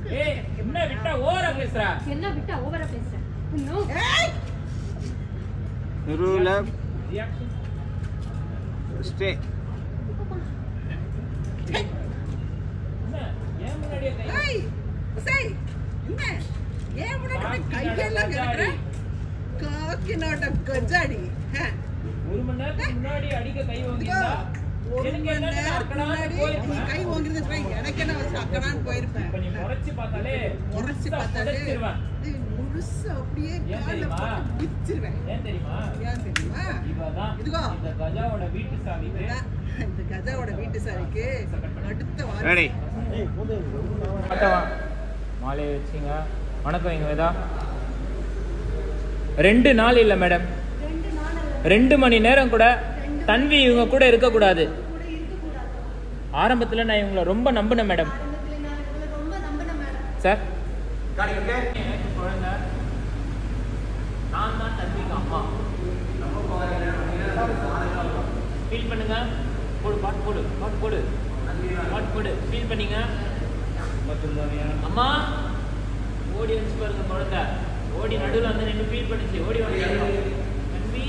ஏய் என்ன விட்டா ஓவரா பேசுற என்ன விட்டா ஓவரா பேசுறேன் இன்னும் ரூல ரியாக்ஷன் ஸ்டே என்ன ஏன் முன்னாடியே கை ஏய், உசை, என்ன? ஏன் முன்னாடி போய் கையெல்லாம் கழுவுற? காக்கி நாட்ட கஜாடி ஆ. ஒரு மணி நேரத்துக்கு முன்னாடி அடிக்க கை இதோ, வாங்கியிருந்தா ஒரு எனக்கு மணி என்ன நேரத்துக்கு அக்கடான்னு முன்னாடி நீ போயிருப்பேன். கை வாங்குறது வச்சுக்கோ, எனக்கு என்ன வச்சு அக்கடான்னு போயிருப்பேன் இப்ப நீ முறைச்சு பார்த்தாலே உரைச்சு முழுசா பார்த்தாலே புதைச்சிருவேன். இது முழுசா அப்படியே ஏன் கால்ல தெரியுமா? போட்டு பிச்சிருவேன் ஏன் தெரியுமா ஏன் தெரியுமா இவதான் இதுகோ. இந்த கஜாவோட வீட்டு சாவிக்கு இதான் இந்த கஜாவோட வீட்டு சாரிக்கு அடுத்த ரெடி வாரம் மாலையை வச்சுங்க வணக்கம் எங்க வேதா ரெண்டு நாள் இல்லை மேடம் ரெண்டு நாள் அல்ல ரெண்டு மணி நேரம் கூட தன்வி இவங்க கூட இருக்கக்கூடாது கூட இருக்கக்கூடாது ஆரம்பத்தில் நான் இவங்களை ரொம்ப நம்பினேன் மேடம் ஆரம்பத்துல நான் உங்களை ரொம்ப நம்பின மேடம் சார் எனக்கு குழந்தை நான் தான் தன்விக்கு அம்மா ஃபீல் பண்ணுங்க போடு பாட்டு போடு பாட்டு போடு பாட்டு போடு ஃபீல் பண்ணீங்க அம்மா ஓடி வந்து பாருங்க குழந்தை ஓடி நடுவில் வந்து நின்று ஃபீல் பண்ணிச்சு ஓடி வந்து தன்வி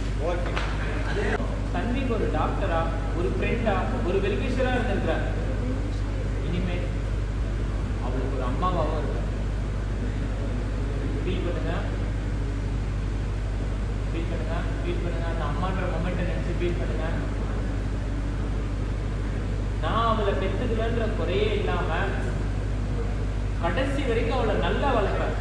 தன்விக்கு ஒரு டாக்டரா ஒரு ஃப்ரெண்டா ஒரு வெல்விஷரா இருந்திருக்கிறார் இனிமேல் அவளுக்கு ஒரு அம்மாவாகவும் இருப்பேன் ஃபீல் பண்ணுங்க ஃபீல் பண்ணுங்க ஃபீல் பண்ணுங்க அந்த அம்மான்ற மொமெண்ட்டை நினைச்சு ஃபீல் பண்ணுங்க நான் அவளை பெத்துக்கலன்ற குறையே இல்லாம கடைசி வரைக்கும் அவளை நல்லா வளர்ப்பேன்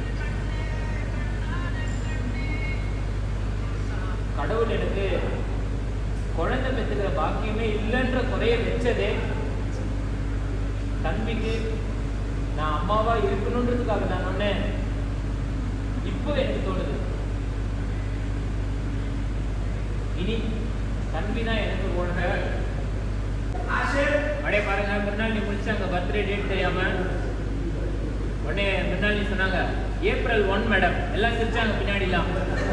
கடவுள் எனக்கு குழந்தை பெத்துக்கிற பாக்கியமே இல்லைன்ற குறைய வச்சதே தன்விக்கு நான் அம்மாவா இருக்கணுன்றதுக்காக தான் சொன்னேன் இப்போ எனக்கு தோணுது இனி தன்வி தான் எனக்கு குழந்தை அப்படியே பாருங்க முன்னாள் நீ முடிச்சாங்க பர்த்டே டேட் தெரியாம உடனே முன்னாள் நீ சொன்னாங்க ஏப்ரல் ஒன் மேடம் எல்லாம் சிரிச்சாங்க பின்னாடிலாம்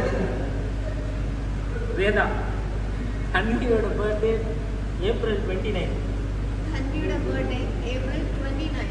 வேதா தன்வியோட பர்த்டே ஏப்ரல் டுவெண்ட்டி நைன் தன்வியோட birthday April twenty nine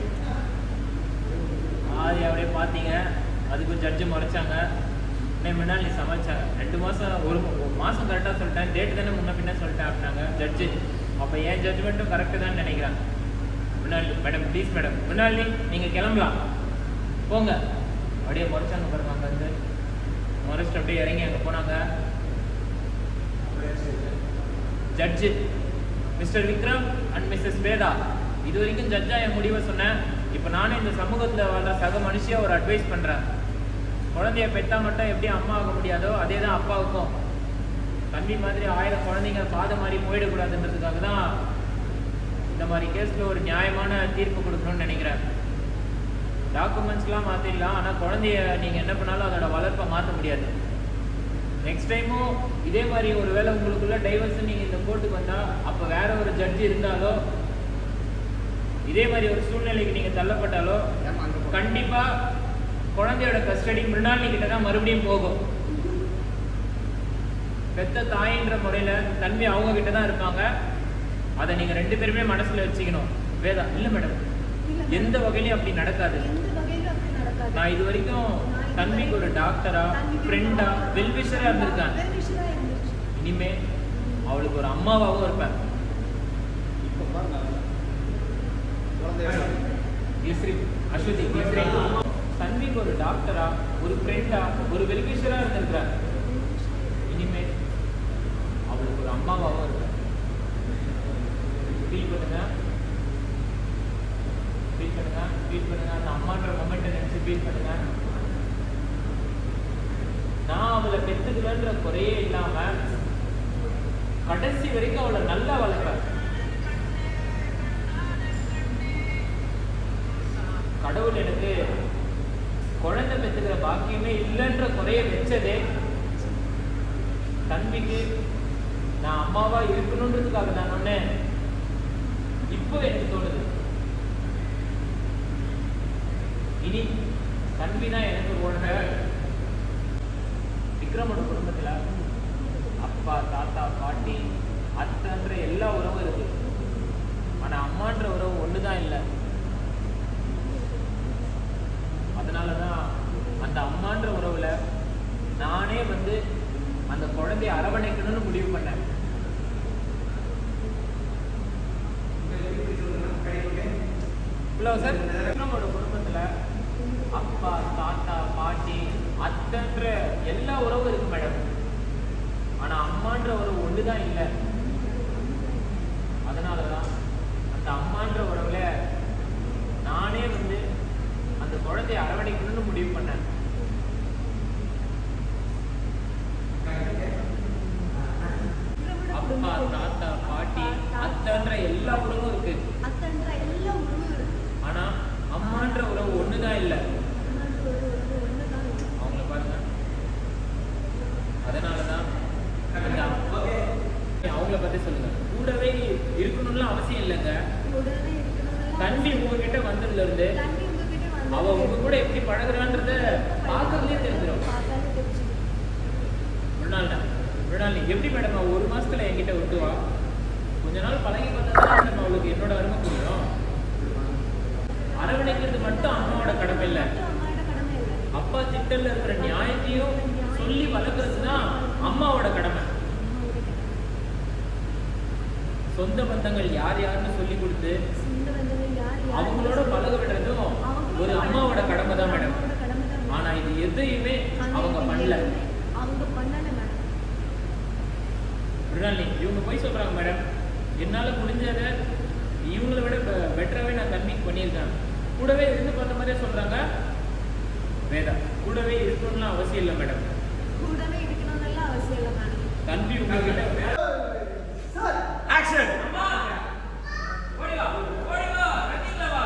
Aadhi அப்படியே பார்த்தீங்க அதுக்கும் ஜட்ஜு மறைச்சாங்க உடனே முன்னாள் நீ சமைச்சாங்க ரெண்டு மாதம் ஒரு ஒரு மாதம் கரெக்டாக சொல்லிட்டேன் டேட் தானே முன்ன பின்ன சொல்லிட்டேன் அப்படின்னாங்க ஜட்ஜு அப்போ என் ஜட்ஜ்மெண்ட்டும் கரெக்டு தான் நினைக்கிறேன் முன்னாள் மேடம் ப்ளீஸ் மேடம் முன்னாள் நீங்கள் கிளம்பலாம் போங்க அப்படியே முறைச்சாங்க பாருங்க அங்கே வந்து முறைச்சிட்டு அப்படியே இறங்கி அங்கே போனாங்க judge mister Vikram and missus Veda இது வரைக்கும் ஜட்ஜா என் முடிவை சொன்னேன் இப்போ நானும் இந்த சமூகத்தில் வர சக மனுஷியா ஒரு அட்வைஸ் பண்ணுறேன் குழந்தைய பெத்தா மட்டும் எப்படி அம்மா ஆக முடியாதோ அதே தான் அப்பாவுக்கும் தம்பி மாதிரி ஆயிரம் குழந்தைங்க பாதை மாதிரி போயிடக்கூடாதுன்றதுக்காக தான் இந்த மாதிரி கேஸில் ஒரு நியாயமான தீர்ப்பு கொடுக்கணும்னு நினைக்கிறேன் டாக்குமெண்ட்ஸ்லாம் மாற்றிடலாம் ஆனால் குழந்தைய நீங்கள் என்ன பண்ணாலும் அதோட வளர்ப்பை மாற்ற முடியாது நெக்ஸ்ட் டைமும் இதே மாதிரி ஒரு வேளை உங்களுக்குள்ள டைவர்ஸ் நீங்கள் இந்த கோர்ட்டுக்கு வந்தால் அப்போ வேற ஒரு ஜட்ஜி இருந்தாலோ இதே மாதிரி ஒரு சூழ்நிலைக்கு நீங்கள் தள்ளப்பட்டாலோ கண்டிப்பாக குழந்தையோட கஸ்டடி மிருணாளினி கிட்ட தான் மறுபடியும் போகும் பெத்த தாயின்ற முறையில் தன்மை அவங்க கிட்ட தான் இருப்பாங்க அதை நீங்கள் ரெண்டு பேருமே மனசில் வச்சுக்கணும் வேதா இல்லை மேடம் எந்த வகையிலையும் அப்படி நடக்காது எந்த வகையிலும் அப்படி நடக்காது நான் இது வரைக்கும் தன்விக்கு ஒரு டாக்டரா ஃப்ரெண்டா வெல்விஷரா இருந்திருக்கேன் வெல்விஷரா இருந்துச்சு இனிமே அவளுக்கு ஒரு அம்மாவாகவும் இருப்பேன் கேசரி அஸ்வதி கேசரி தன்விக்கு ஒரு டாக்டரா ஒரு ஃப்ரெண்டா ஒரு வெல்விஷரா இருந்திருக்கிறார் இனிமே அவளுக்கு ஒரு அம்மாவாகவும் இருப்பேன் ஃபீல் பண்ணுங்க ஃபீல் பண்ணுங்க ஃபீல் பண்ணுங்க அந்த அம்மான்ற மொமெண்ட்டை நினைச்சு ஃபீல் பண்ணுங்க நான் அவளை பெத்துக்கலன்ற குறையே இல்லாம கடைசி வரைக்கும் அவளை நல்லா வளர்ப்பேன் கடவுள் எனக்கு குழந்தை பெத்துக்கிற பாக்கியமே இல்லைன்ற குறைய வச்சதே தன்விக்கு நான் அம்மாவா இருக்கணுன்றதுக்காக தான் சொன்னேன் இப்போ எனக்கு தோணுது இனி தன்வி தான் எனக்கு குழந்தை விக்ரமோட குடும்பத்துல அப்பா தாத்தா பாட்டி அத்தைன்ற எல்லா உறவும் இருக்கு ஆனா அம்மான்ற உறவு ஒண்ணுதான் இல்லை அந்த குழந்தைய அரவணைக்கணும்னு முடிவு பண்ணேன் ஹலோ சார் நம்மளோட குடும்பத்துல அப்பா தாத்தா பாட்டி அத்தைன்ற எல்லா உறவும் இருக்கு மேடம் ஆனா அம்மான்ற உறவு ஒண்ணுதான் இல்லை அதனாலதான் அந்த அம்மான்ற உறவுல நானே வந்து அந்த குழந்தைய அரவணைக்கணும்னு முடிவு பண்ணேன் அப்பா தாத்தா பாட்டி அத்தைன்ற எல்லா உறவும் இருக்கு அத்தன்ற எல்லா உறவும் இருக்கு. ஆனா அம்மான்ற உறவு ஒண்ணுதான் இல்லை அம்மான்ற ஒரு உறவு ஒண்ணுதான் இருக்கு. அவங்கள பாருங்க அதனாலதான் அந்த அப்பா அவங்கள பத்தி சொல்லுங்க கூடவே இருக்கணும்லாம் அவசியம் இல்லைங்க உடனே இருக்கணும்னா தம்பி உங்ககிட்ட வந்ததுல இருந்து தண்ணி உங்ககிட்ட வந்து அவ உங்க கூட எப்படி பழகுறான்றத பார்க்கறதுலயே தெரிஞ்சிடும் பார்த்தாலே தெரிஞ்சுக்கும். மృణால்டா மృణாலினி எப்படி மேடம் அவ ஒரு மாசத்துல என்கிட்ட விட்டுவா கொஞ்ச நாள் பழகி பார்த்தா நம்ம அவளுக்கு என்னோட அருமை புரியும் அரவணைக்கிறது மட்டும் அம்மாவோட கடமை இல்லை மட்டும் அம்மாவோட கடமை இல்லை. அப்பா திட்டல்ல இருக்கிற நியாயத்தையும் சொல்லி வளர்க்கறது தான் அம்மாவோட கடமை அம்மாவோட கடமை. சொந்த பந்தங்கள் யார் யாருன்னு சொல்லி கொடுத்து சொந்த பந்தங்கள் யார் யார் அவங்களோட பழக விடுறதும் அவங்களோட ஒரு அம்மாவோட கடமை தான் மேடம் அம்மாவோட கடமை தான் ஆனா இது எதையுமே ஆனா அவங்க இது பண்ணல எதுவுமே அவங்க பண்ணல மேடம் மృణாலினி இவங்க போய் சொல்றாங்க மேடம் என்னால முடிஞ்சதை இவங்களை விட பெட்டராகவே நான் தம்பிக்கு பண்ணியிருக்கேன் கூடவே இருந்து பார்த்த மாதிரியே சொல்றாங்க வேதா கூடவே இருக்கணும்லாம் அவசியம் இல்லை மேடம் கூடவே இருக்கணும்னு அவசியம் இல்லை மேடம் தம்பி உங்ககிட்ட Action! அம்மா ஓடி வா ஓடி வா ரன்னிங்ல வா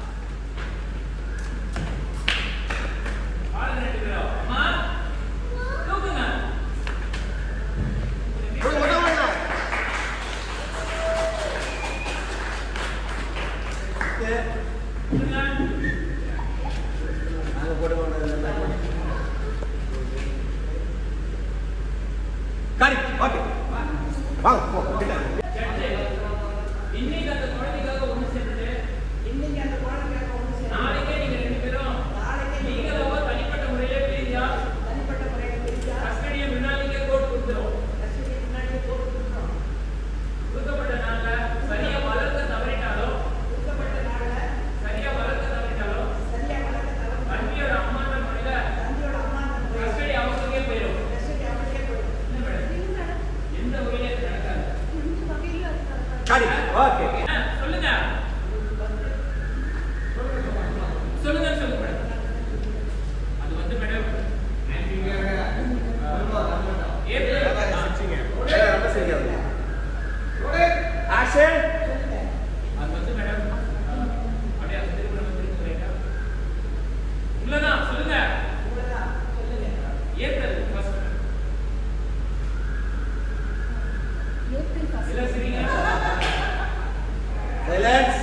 ஆளு ரெண்டு பேரும் அம்மா தூக்குங்க Bring it down now. தூக்குங்க அங்க போட்டு போனது காரி ஓகே வாங்க போ கிட்ட ஜட்ஜு, இன்னைக்கு அந்த குழந்தைக்காக ஒண்ணு சேர்ந்து இன்னைக்கு அந்த குழந்தைக்காக ஒன்று சேர்ந்து நாளைக்கே நீங்க ரெண்டு பேரும் நாளைக்கே நீங்க நீங்களாவோ தனிப்பட்ட முறையிலே பிரிஞ்சா தனிப்பட்ட முறையில் பிரிச்சா கஸ்டடியை முன்னாடிக்கே கோர்ட் கொடுத்துரும் கஸ்டடி முன்னாடி போட்டு கொடுக்குறோம். கொடுக்கப்பட்ட நாள்ல சரியா வளர்க்க தவறிட்டாலோ கொடுக்கப்பட்ட நாள்ல சரியா வளர்க்க தவறிட்டாலோ சரியா வளர்க்க தவறு தம்பியோட அம்மான்ற முறையில தம்பியோட அம்மா அந்த முறை கஸ்டடி அவங்களுக்கே போயிடும் கஸ்டடி அவங்களுக்கே போயிடும் என்ன மேடம் இல்லை மேடம் எந்த வகையிலே இது நடக்காது எந்த வகையிலும் அது நடக்காது. காரி ஓகே ஆ, சொல்லுங்க சொல்லுங்க சொல்லுங்க மேடம் அது வந்து மேடம் ஏப்ரல் ரொம்ப சரியா ஆக்ஷன் அது வந்து மேடம் அப்படியே அது திரும்ப நம்ம திரும்ப ரைட்டா உள்ளதான் சொல்லுங்க ஏப்ரல் ஃபர்ஸ்ட் ஏப்ரல் first. இல்ல சரிங்க சைலன்ஸ்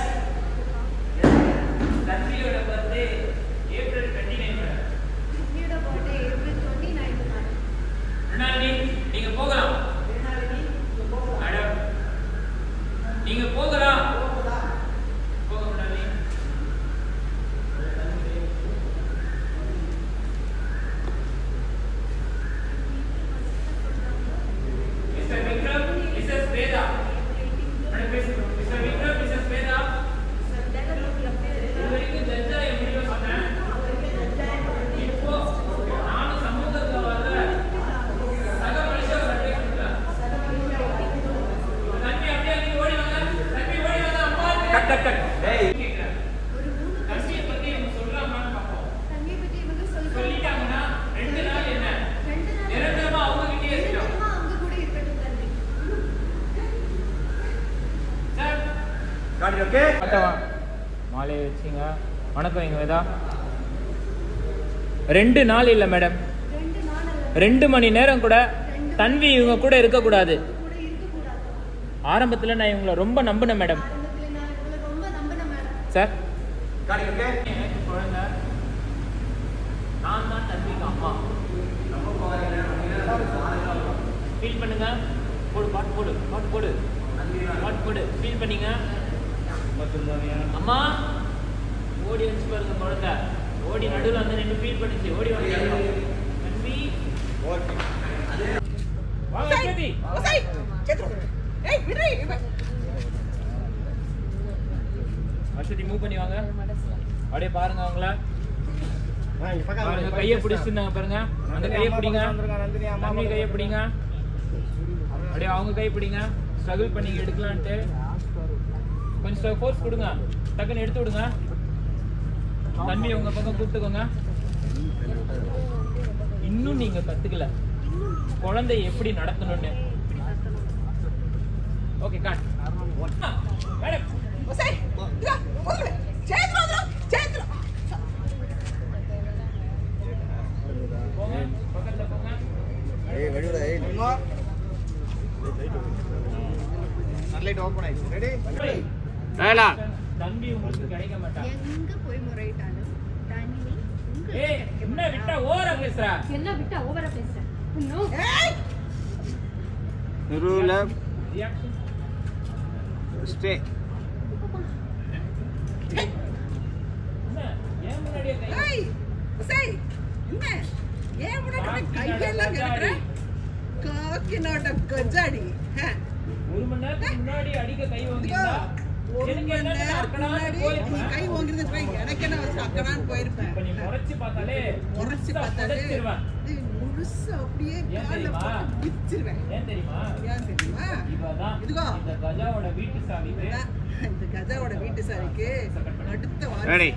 தன்வியோட birthday April twenty nine madam தம்பியோட birthday ஏப்ரல் 29th மேடம். முன்னாடி நீங்க போகலாம் மேடம் நீங்க போகலாம் போக முன்னாடி mister Vikram missus Veda madam பேசுங்க மிஸ்டர் விக்ரம் மிஸ்ஸஸ் வேதா இது வரைக்கும் ஜட்ஜா என் முடிவை சொன்னேன் இப்போ நானும் சமூகத்துல வர்ற சக மனுஷன் ஒரு advice கொடுக்குறேன். தம்பி அப்படியே நீங்க ஓடி வாங்க தம்பி ஓடி வாங்க அம்மா கட் கட் கட் ஏய் கேட்கிறேன் ஒரு மூணு தம்பியை பத்தி இவங்க சொல்றாங்களான்னு பார்ப்போம் தம்பியை பத்தி இவங்க சொல்றாங்க. சொல்லிட்டாங்கன்னா ரெண்டு நாள் என்ன ரெண்டு நாள் நிரந்தரமா அவங்க கிட்டே இருக்கட்டும் நிரந்தரமா அவங்க கூட இருக்கட்டும் தம்பி. சார் காரி ஓகே மாலையை வச்சுங்க வணக்கம் எங்க வேதா ரெண்டு நாள் இல்லை மேடம் ரெண்டு நாள் அல்ல, ரெண்டு மணி நேரம் கூட தன்வி இவங்க கூட இருக்கக்கூடாது கூட இருக்கக்கூடாது. ஆரம்பத்தில் நான் இவங்களை ரொம்ப நம்பினேன் மேடம் ஆரம்பத்துல நான் இவங்களை ரொம்ப நம்பினேன் மேடம். சார் காரி ஓகே எனக்கு குழந்தை நான் தான் தன்விக்கு அம்மா ஃபீல் பண்ணுங்க போடு பாட்டு போடு பாட்டு போடு பாட்டு போடு ஃபீல் பண்ணீங்க அம்மா ஓடி வந்து பாருங்க குழந்தை ஓடி நடுவில் வந்து நின்று ஃபீல் பண்ணிச்சு ஓடி வந்து தன்வி ஓகே வாங்க, உசை, அஸ்வதி. உசை, சேத்ரு. ஏய், விடுறி, இவன். அஸ்வதி மூவ் பண்ணி வாங்க அப்படியே பாருங்க அவங்கள பாருங்க கையை பிடிச்சிருந்தாங்க பாருங்க அந்த கையை பிடிங்க நந்தினி கையை பிடிங்க அப்படியே அவங்க கை பிடிங்க ஸ்ட்ரகிள் பண்ணி எடுக்கலான்ட்டு கொஞ்சம் ஃபோர்ஸ் கொடுங்க டக்குன்னு எடுத்து விடுங்க தம்பி உங்க பக்கம் கூப்பிட்டுக்கோங்க இன்னும் நீங்க கத்துக்கல குழந்தை எப்படி நடத்தணும்னு ஓகே காட் மேடம் உசை, இதா, ஒதுங்கு. சேத்ரு, வந்துடா, சேத்ரு. போங்க பக்கத்துல போங்க தம்பி உங்களுக்கு கிடைக்க மாட்டான் எங்க போய் முறையிட்டாலும் தண்ணி உங்க ஏய் என்ன விட்டா ஓர பேசுற என்ன விட்டா ஓவரா பேசுறேன் இன்னும் ஏய், ரியாக்ஷன் என்ன ஏன் முன்னாடியே கை ஏய், உசை, என்ன? ஏன் முன்னாடி கையெல்லாம் கிடக்குற? காக்கிநாட கஜாடி ஆ. ஒரு மணி நேரத்துக்கு முன்னாடி அடிக்க கை இதோ, வாங்கியிருந்தா ஒரு எனக்கு மணி என்ன நேரத்துக்கு அக்கடான்னு முன்னாடி நீ போயிருப்பேன். கை வாங்கிருந்தா எனக்கு என்ன வச்சு அக்கடான்னு போயிருப்பேன் இப்ப நீ முறைச்சு பார்த்தாலே உரைச்சு முழுசா பார்த்தாலே புதைச்சிருவேன். இது முழுசா அப்படியே ஏன் கால்ல தெரியுமா? போட்டு பிச்சிருவேன் ஏன் தெரியுமா ஏன் தெரியுமா இவதான் இதுகோ. இந்த கஜாவோட வீட்டு சாவிக்கு இதான் இந்த கஜாவோட வீட்டு சாரிக்கு அடுத்த வாரம்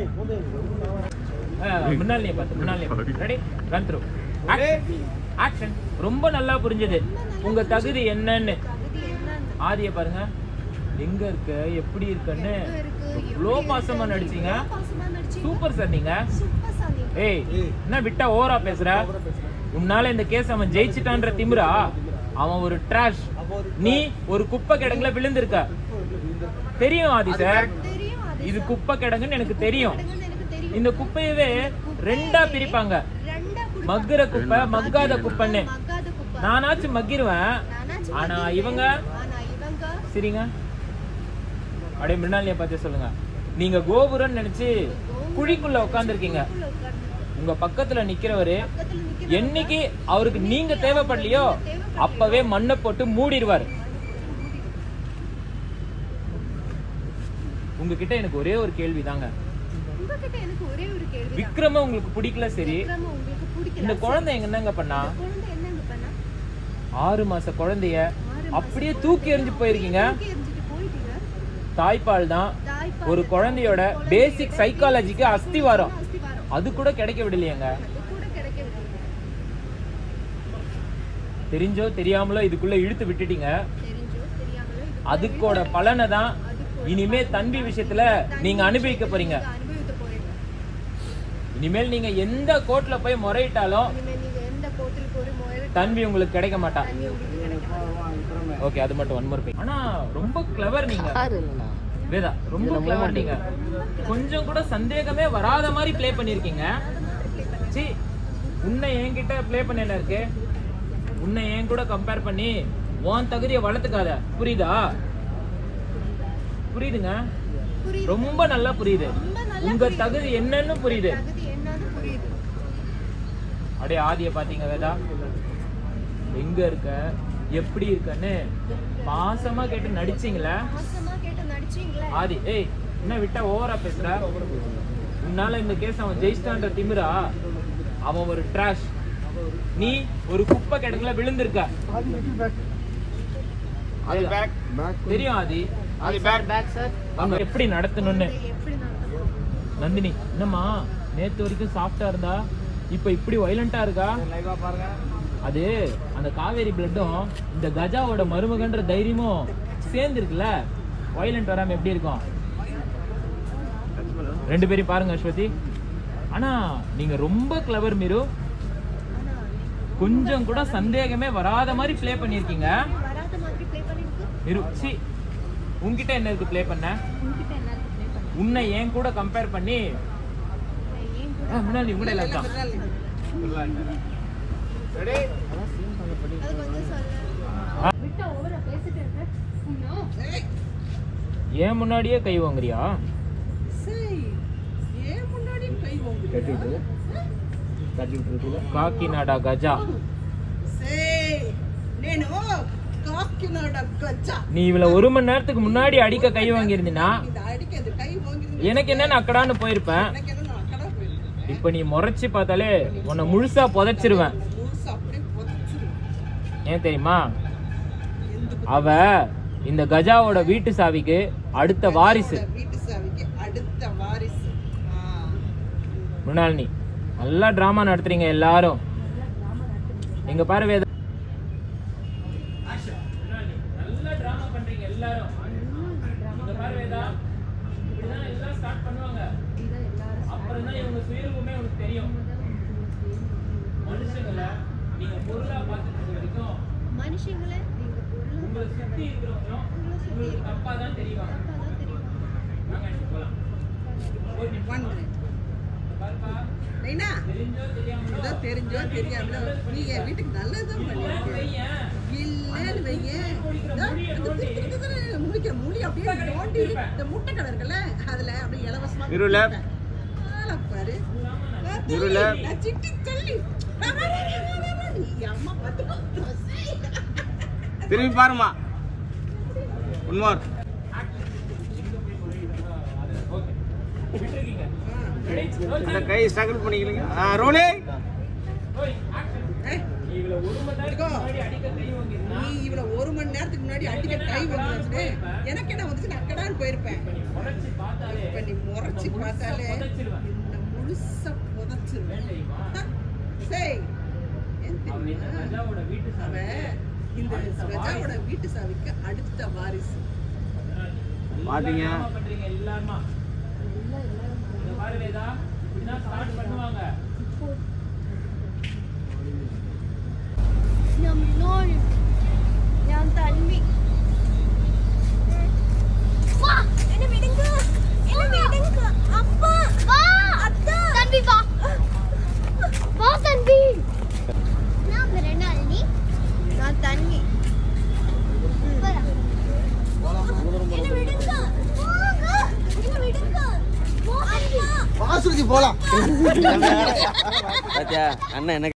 முன்னாள் நீ பார்த்து முன்னாள் நீ ரெடி ரன் த்ரூ ஆக்ஷன் ரொம்ப நல்லா புரிஞ்சது உங்க தகுதி என்னன்னு தகுதி என்னன்னு ஆதிய பாருங்க எங்க இருக்க எப்படி இருக்கன்னு எங்க இருக்கு, எப்படி எவ்வளோ இருக்கு, பாசமா நடிச்சீங்க எவ்வளோ பாசமா நடிச்சீங்க. சூப்பர் சார் நீங்க சூப்பர் சார் நீங்க. ஏய் என்ன விட்டா ஓவரா பேசுற உன்னால இந்த கேஸ் அவன் ஜெயிச்சிட்டான்ற திமிரா அவன் ஒரு ட்ராஷ் நீ ஒரு குப்பை கிடங்குல விழுந்திருக்க தெரியும் ஆதி சார் தெரியும் அது இது குப்பை கிடங்குன்னு எனக்கு தெரியும் கிடங்குன்னு எனக்கு தெரியும். இந்த குப்பையவே ரெண்டா பிரிப்பாங்க ரெண்டா குடுப்பாங்க. மக்குற குப்பை மக்காத குப்பைன்னு மக்காத குப்பை. நானாச்சும் மக்கிருவேன் நானாச்சும் ஆனா மக்கிருவேன். இவங்க ஆனா இவங்க சரிங்க அப்படியே மிருணாலியை பார்த்து சொல்லுங்க நீங்க கோபுரம்னு நினைச்சு குழிக்குள்ள உட்காந்துருக்கீங்க உள்ள உட்கார்ந்து உங்க பக்கத்துல நிக்கிறவரு பக்கத்துல நிக்கிற என்னைக்கு அவருக்கு நீங்க தேவைப்படலையோ அப்பவே மண்ணை போட்டு மூடிடுவாரு உங்ககிட்ட எனக்கு ஒரே ஒரு கேள்வி தாங்க உங்ககிட்ட எனக்கு ஒரே ஒரு கேள்வி விக்ரம உங்களுக்கு பிடிக்கல சரி உங்களுக்கு பிடிக்கல இந்த குழந்தை எங்க என்னங்க பண்ணா இந்த குழந்தை என்னங்க பண்ணா ஆறு மாச குழந்தைய ஆறு அப்படியே தூக்கி எறிஞ்சு போயிருக்கீங்க தூக்கி எறிஞ்சிட்டு போயிட்டீங்க தாய்ப்பால் தான் தாய்ப்பால் ஒரு குழந்தையோட பேசிக் சைக்காலஜிக்கு அஸ்திவாரம் அஸ்திவாரம் அது கூட கிடைக்க விடலையேங்க அது கூட கிடைக்கவில்லை தெரிஞ்சோ தெரியாமலோ இதுக்குள்ள இழுத்து விட்டுட்டீங்க தெரிஞ்சோ தெரியாமலோ இது அதுக்கோட பலனை தான் இனிமே தம்பி விஷயத்துல நீங்க அனுபவிக்க போறீங்க நீங்க அனுபவிக்க போறீங்க இனிமேல் நீங்க எந்த கோர்ட்ல போய் முறையிட்டாலும் இனிமேல் நீங்க எந்த கோர்ட்டில் ஒரு முறை தம்பி உங்களுக்கு கிடைக்க மாட்டா தண்ணி உங்களுக்கு கிடைக்காது ஓகே அது மட்டும் ஒன் மோர் ஆனா ரொம்ப கிளவர் நீங்க வேதா ரொம்ப கிளவர் நீங்க கொஞ்சம் கூட சந்தேகமே வராத மாதிரி ப்ளே பண்ணிருக்கீங்க சி உன்னை என்கிட்ட ப்ளே பண்ண என்ன இருக்கு உன்னை என் கூட கம்பேர் பண்ணி உன் தகுதியை வளர்த்துக்காத புரியுதா புரியுதுங்க புரியுது ரொம்ப நல்லா புரியுது ரொம்ப நல்லா உங்க தகுதி என்னன்னு புரியுது தகுதி என்னன்னு புரியுது அப்படியே ஆதிய பாத்தீங்க வேதா எங்க இருக்க எப்படி இருக்கன்னு பாசமா கேட்டு நடிச்சீங்களே மோசமா கேட்டு நடிச்சீங்களே ஆதி ஏய் என்ன விட்டா ஓவரா பேசுற உன்னால இந்த கேஸ் அவன் ஜெயிச்சிட்டான்ற திமிரா அவன் ஒரு ட்ராஷ் நீ ஒரு குப்பை கிடங்குல விழுந்திருக்க வேதா, தெரியும் ஆதி அவங்க எப்படி நடத்தணும்னு இதை எப்படி நடத்தணும் நந்தினி என்னம்மா நேத்து வரைக்கும் சாஃப்டா இருந்தா இப்ப இப்படி வயலண்டா இருக்கா அது அந்த காவேரி பிளட்டும் இந்த கஜாவோட மருமகன்ற தைரியமும் சேர்ந்து இருக்குல்ல வயலண்ட் வராம எப்படி இருக்கும் ரெண்டு பேரையும் பாருங்க அஸ்வதி ஆனா நீங்க ரொம்ப கிளவர் மீரு ஆனா கொஞ்சம் கூட சந்தேகமே வராத மாதிரி ப்ளே பண்ணிருக்கீங்க வராத மாதிரி ப்ளே பண்ணிருக்கு இரு சி உன்கிட்ட என்ன இருக்கு ப்ளே பண்ண உங்ககிட்ட என்ன ப்ளே பண்ண உன்னை என் கூட கம்பேர் பண்ணி ஏன் கூட ஆ, முன்னாடி கூட இல்லை தான் அது கொஞ்சம் சொல்ல விட்டா ஓவரா பேசிட்டு இருக்க இன்னும் ஏய், ஏன் முன்னாடியே கை வாங்குறியா சரி, ஏன் முன்னாடி கை வாங்குறீங்க? காக்கிநாடா கஜா சரி, ஏனோ காக்கிநாட கஜா நீ இவள ஒரு மணி நேரத்துக்கு முன்னாடி அடிக்க கை வாங்கியிருந்தீனா இந்த அடிக்க அந்த கை வாங்கிருந்து எனக்கு என்ன அக்கடான்னு போயிருப்பேன் எனக்கு என்ன நான் கடை போயிருக்கேன் இப்ப நீ முறைச்சு பார்த்தாலே உன்னை முழுசா புதைச்சிருவேன் முழுசா அப்படியே புதைச்சிருவேன் ஏன் தெரியுமா எந்த அவ இந்த கஜாவோட வீட்டு சாவிக்கு அடுத்த வாரிசு வீட்டு சாவிக்கு அடுத்த வாரிசு ஆ. மிருணாலினி நல்லா டிராமா நடத்துறீங்க எல்லாரும் எங்க பாரு வேத நல்லா டிராமா பண்றீங்க எல்லாரும் இங்க பாரு வேதா இப்படிதான் எல்லாம் ஸ்டார்ட் பண்ணுவாங்க அப்புறம் தான் இவங்க சுயரூபமே உனக்கு தெரியும் மனுஷங்களை நீங்க பொருளா பார்த்துட்டு இருக்க வரைக்கும் மனுஷங்களை நீங்க பொருளா உங்களை சுத்தி இருக்கிறவங்களும் உங்களுக்கு தப்பா தான் தெரியும் பார்த்தாதான் தெரியும் வாங்க அடிச்சு போலாம் ஒரு நிமிஷம். One minute. இங்க பாருப்பா நைனா, தெரிஞ்சோ தெரியாமலோ ஏதோ தெரிஞ்சோ தெரியாமலோ நீ என் வீட்டுக்கு நல்லதுதான் பண்ணிருக்க பையன் இல்லன்னு வையேன். இதோ, அந்த திரு திரு திரு திரு முடிக்கிற முடி அப்படியே தோண்டி, இந்த முட்டை கடை இருக்குல்ல, அதுல அப்படியே இலவசமா இருள. கொடுப்பேன். ஆளை பாரு. நான் தள்ளி, இருள. நான் சிட்டி தள்ளி. வா, வா, வா, வா, வா, வா. நீ அம்மா பார்த்துக்கோ. திரும்பி பாருமா ஒன் மோர் ஓகே விட்டுருக்கீங்க இந்த கை ஸ்ட்ரகிள் பண்ணிக்கிறீங்க ஆ ரோலே ஓய் ஆக்ஷன் ஏய், நீ இவள ஒரு மணி நேரத்துக்கு முன்னாடி அடிக்க கை வாங்கிருந்தா நீ இவள ஒரு மணி நேரத்துக்கு முன்னாடி அடிக்க கை வந்துச்சு எனக்கு என்ன வந்துச்சு நான் அக்கடான்னு போயிருப்பேன் நீ முறைச்சு பார்த்தாலே இப்ப நீ முறைச்சு உன்னை முழுசா பார்த்தாலே புதைச்சிருவேன். இந்த முழுசா புதைச்சிருவேன் ஏன் தெரியுமா சரி ஏன் அவன் இந்த தெரியுமா கஜாவோட வீட்டு அவ சாவி இந்த அடுத்த ரஜாவோட வாரிசு. வீட்டு சாவிக்கு அடுத்த வாரிசு பாத்தீங்க? எல்லாம் drama பண்றீங்க எல்லாருமா இங்க பாரு வேதா இப்படிதான் ஸ்டார்ட் பண்ணுவாங்க ഞാൻ നോഴി ഞാൻ തന്മി വാ എന്നെ വിടുങ്ക എന്നെ വിടുങ്ക അപ്പ വാ അത്ത തൻവി വാ വാ തൻവി ഞാൻ മിരണ്ടാലിനി ഞാൻ തന്മി എന്നെ വിടുങ്ക പോക എന്നെ വിടുങ്ക പോ അമ്മ வாசுருதி போலாம் பாத்தியா அண்ணன் என்ன